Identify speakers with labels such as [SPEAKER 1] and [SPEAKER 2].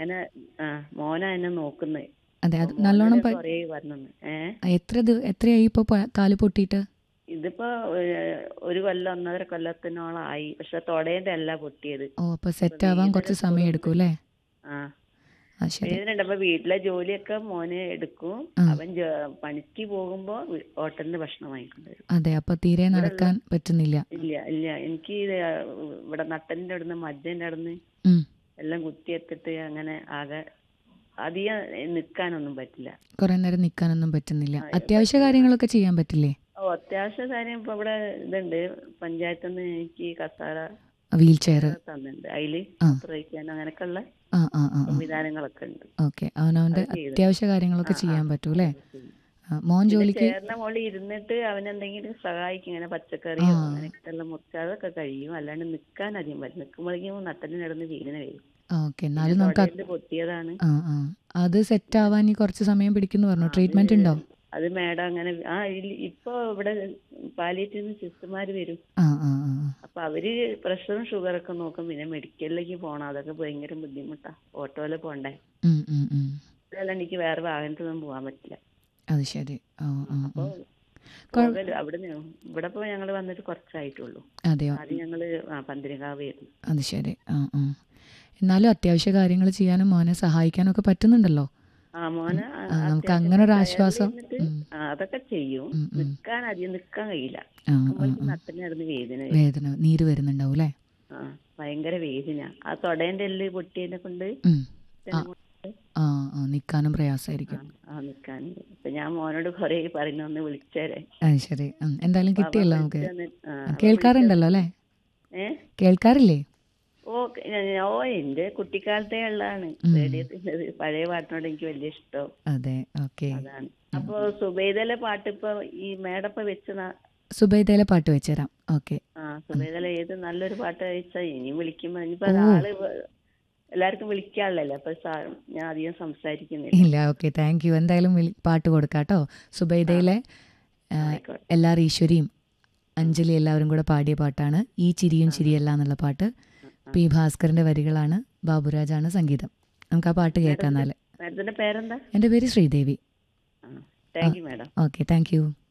[SPEAKER 1] മോനെ ആ മോനെ എന്നെ നോക്കുന്നത്
[SPEAKER 2] അതെ അത് നല്ലോണം പ-
[SPEAKER 1] കൊറേ പറഞ്ഞു ഏ
[SPEAKER 2] എത്ര ദിവ- എത്രയായി ഇപ്പൊ പ- കാല് പൊട്ടിയിട്ട്
[SPEAKER 1] ഇതിപ്പോ ഏഹ്, ഒരു കൊല്ലം ഒന്നര കൊല്ലത്തിനോളായി പക്ഷെ തൊടേന്റെ അല്ല പൊട്ടിയത്
[SPEAKER 2] ഓ അപ്പൊ സെറ്റ് ആവാൻ കുറച്ച് സമയം എടുക്കും അല്ലേ
[SPEAKER 1] ആ
[SPEAKER 2] ആ ശരി
[SPEAKER 1] വേദനയുണ്ട് അപ്പൊ വീട്ടിലെ ജോലിയൊക്കെ മോനെ എടുക്കും
[SPEAKER 2] ആ.
[SPEAKER 1] അവൻ ജോ- പണിക്ക് പോകുമ്പോ വി- ഹോട്ടലിന് ഭക്ഷണം വാങ്ങിക്കൊണ്ടുവരും
[SPEAKER 2] അതെ അപ്പൊ തീരെ നടക്കാൻ പറ്റുന്നില്ല
[SPEAKER 1] ഇല്ല ഇല്ല എനിക്ക് ഇത് ഇവിടെ നട്ടലിന്റെ അവിടുന്ന് മജ്ജന്റെ അവിടുന്ന്
[SPEAKER 2] ഉം.
[SPEAKER 1] എല്ലാം കുത്തിയെത്തിട്ട് അങ്ങനെ ആകെ അധികം നിൽക്കാനൊന്നും പറ്റില്ല
[SPEAKER 2] കുറെ നേരം നിൽക്കാനൊന്നും പറ്റുന്നില്ല അത്യാവശ്യ കാര്യങ്ങളൊക്കെ ചെയ്യാൻ പറ്റില്ലേ
[SPEAKER 1] ഓ അത്യാവശ്യ കാര്യം ഇപ്പൊ ഇവിടെ ഇതുണ്ട് പഞ്ചായത്തിൽ നിന്ന് എനിക്ക് കസാര
[SPEAKER 2] വീൽ ചെയർ
[SPEAKER 1] തന്നിട്ടുണ്ട് അതില്
[SPEAKER 2] ആ.
[SPEAKER 1] പ്രയോഗിക്കാൻ അങ്ങനെയൊക്കെയുള്ള
[SPEAKER 2] ആ ആ ആ
[SPEAKER 1] സംവിധാനങ്ങളൊക്കെ ഉണ്ട്
[SPEAKER 2] ഓക്കെ അവനവന്റെ
[SPEAKER 1] അത് ചെയ്തു.
[SPEAKER 2] അത്യാവശ്യ കാര്യങ്ങളൊക്കെ ചെയ്യാൻ പറ്റൂ അല്ലേ ആ, മോൻ ജോലിക്ക്
[SPEAKER 1] ചേർന്ന മോളി ഇരുന്നിട്ട് അവനെന്തെങ്കിലും സഹായിക്കും ഇങ്ങനെ പച്ചക്കറിയോ
[SPEAKER 2] ആ.
[SPEAKER 1] അങ്ങനെയൊക്കെയുള്ള മുറിച്ച് അതൊക്കെ കഴിയും അല്ലാണ്ട് നിൽക്കാൻ അധികം പറ്റും നിൽക്കുമ്പോഴേക്കും നട്ടലിന് നടന്ന് വീടിന് വരും
[SPEAKER 2] ഓക്കെ എന്നാലും നമുക്ക് അത്-
[SPEAKER 1] തൊടയില് പൊട്ടിയതാണ്
[SPEAKER 2] ആ ആ അത് സെറ്റ് ആവാൻ ഇനി കുറച്ച് സമയം പിടിക്കുന്നു പറഞ്ഞു ട്രീറ്റ്മെന്റ് ഉണ്ടോ
[SPEAKER 1] അത് മേഡം അങ്ങനെ ആ ഇല്ല- ഇപ്പൊ ഇവിടെ പാലിയേറ്റീവ് സിസ്റ്റർമാര് വരും
[SPEAKER 2] ആ ആ ആ
[SPEAKER 1] അപ്പൊ അവര് പ്രഷറും ഷുഗറൊക്കെ നോക്കും പിന്നെ മെഡിക്കലിലേക്ക് പോണം അതൊക്കെ ഭയങ്കര ബുദ്ധിമുട്ടാ ഓട്ടോയില് പോണ്ടേ
[SPEAKER 2] ഉം, ഉം, ഉം.
[SPEAKER 1] അതല്ല എനിക്ക് വേറെ വാഹനത്തിലൊന്നും പോകാൻ പറ്റില്ല
[SPEAKER 2] അത് ശരി ആ ആ
[SPEAKER 1] അപ്പൊ
[SPEAKER 2] ആ.
[SPEAKER 1] പോകല് അവിടെ ഇവിടെ ഇപ്പൊ ഞങ്ങള് വന്നിട്ട് കുറച്ചായിട്ടുള്ളൂ
[SPEAKER 2] അതെയോ
[SPEAKER 1] ആദ്യം ഞങ്ങള് ആ പന്തിരങ്കാവായിരുന്നു
[SPEAKER 2] അത് ശരി ആ ആ എന്നാലും അത്യാവശ്യ കാര്യങ്ങൾ ചെയ്യാനും മോനെ സഹായിക്കാനും ഒക്കെ പറ്റുന്നുണ്ടല്ലോ
[SPEAKER 1] ആ മോനെ ആ,
[SPEAKER 2] ആ, നമുക്ക്
[SPEAKER 1] അത്യാവശ്യം
[SPEAKER 2] അങ്ങനെ ഒരു
[SPEAKER 1] കയറി
[SPEAKER 2] ആശ്വാസം
[SPEAKER 1] ഇരുന്നിട്ട്
[SPEAKER 2] ഉം.
[SPEAKER 1] ആ, അതൊക്കെ ചെയ്യും
[SPEAKER 2] ഉം, ഉം.
[SPEAKER 1] നിക്കാൻ അധികം നിക്കാൻ കഴിയില്ല
[SPEAKER 2] ആ ആ
[SPEAKER 1] നമ്മൾക്ക്
[SPEAKER 2] ആ.
[SPEAKER 1] നട്ടിന് നടന്ന് വേദന വരും.
[SPEAKER 2] വേദന നീര് വരുന്നുണ്ടാവും അല്ലേ
[SPEAKER 1] ആ ഭയങ്കര വേദന ആ തൊടേന്റെ എല്ല് പൊട്ടിയതിനെ കൊണ്ട്
[SPEAKER 2] ഉം.
[SPEAKER 1] തന്നെ
[SPEAKER 2] ആ.
[SPEAKER 1] കൊണ്ട്
[SPEAKER 2] ആ ആ നിൽക്കാനും പ്രയാസമായിരിക്കും
[SPEAKER 1] ആ നിക്കാൻ ഇപ്പൊ ഞാൻ മോനോട് കൊറേ പറയുന്നു ഒന്ന് വിളിച്ചേരെ
[SPEAKER 2] അത് ശരി ഉം. എന്തായാലും കിട്ടിയല്ലോ നമുക്ക്
[SPEAKER 1] ആ, അവൻ
[SPEAKER 2] കേൾക്കാറുണ്ടല്ലോ അല്ലേ
[SPEAKER 1] ഏ
[SPEAKER 2] കേൾക്കാറില്ലേ
[SPEAKER 1] ഓ ഞാൻ- ഓ എന്റെ കുട്ടിക്കാലത്തെ ഉള്ളതാണ് റേഡിയത്തിന്റെ പഴയ പാട്ടിനോട് എനിക്ക് വലിയ ഇഷ്ടം
[SPEAKER 2] അതെ ഓക്കെ
[SPEAKER 1] അതാണ് അപ്പൊ സുബൈദയിലെ പാട്ട് ഇപ്പൊ ഈ മേടപ്പ വെച്ച് ന-
[SPEAKER 2] സുബൈദയിലെ പാട്ട് വെച്ചുതരാം ഓക്കെ
[SPEAKER 1] ആ സുബൈദയിലെ ഏത് നല്ലൊരു പാട്ട് വെച്ചാ ഇനി വിളിക്കുമ്പോ ഇനിയിപ്പോ ആള് വ- എല്ലാവർക്കും വിളിക്കാനുള്ളല്ലേ അപ്പൊ സാ- ഞാൻ അധികം സംസാരിക്കുന്നില്ല
[SPEAKER 2] ഇല്ല ഓക്കെ താങ്ക് യു എന്തായാലും വിളി- പാട്ട് കൊടുക്കാട്ടോ സുബൈദയിലെ ആ,
[SPEAKER 1] ആയിക്കോട്ടെ.
[SPEAKER 2] എല്ലാവരും ഈശ്വരിയും അഞ്ജലി എല്ലാവരും കൂടെ പാടിയ പാട്ടാണ് ഈ ചിരിയും ചിരിയല്ല എന്നുള്ള പാട്ട് പി ഭാസ്കറിന്റെ വരികളാണ് ബാബുരാജാണ് സംഗീതം നമുക്ക് ആ പാട്ട് കേൾക്കാം എന്നാല്
[SPEAKER 1] മാഡത്തിന്റെ പേരെന്താ
[SPEAKER 2] എൻ്റെ പേര് Sridevi
[SPEAKER 1] thank you madam
[SPEAKER 2] okay thank U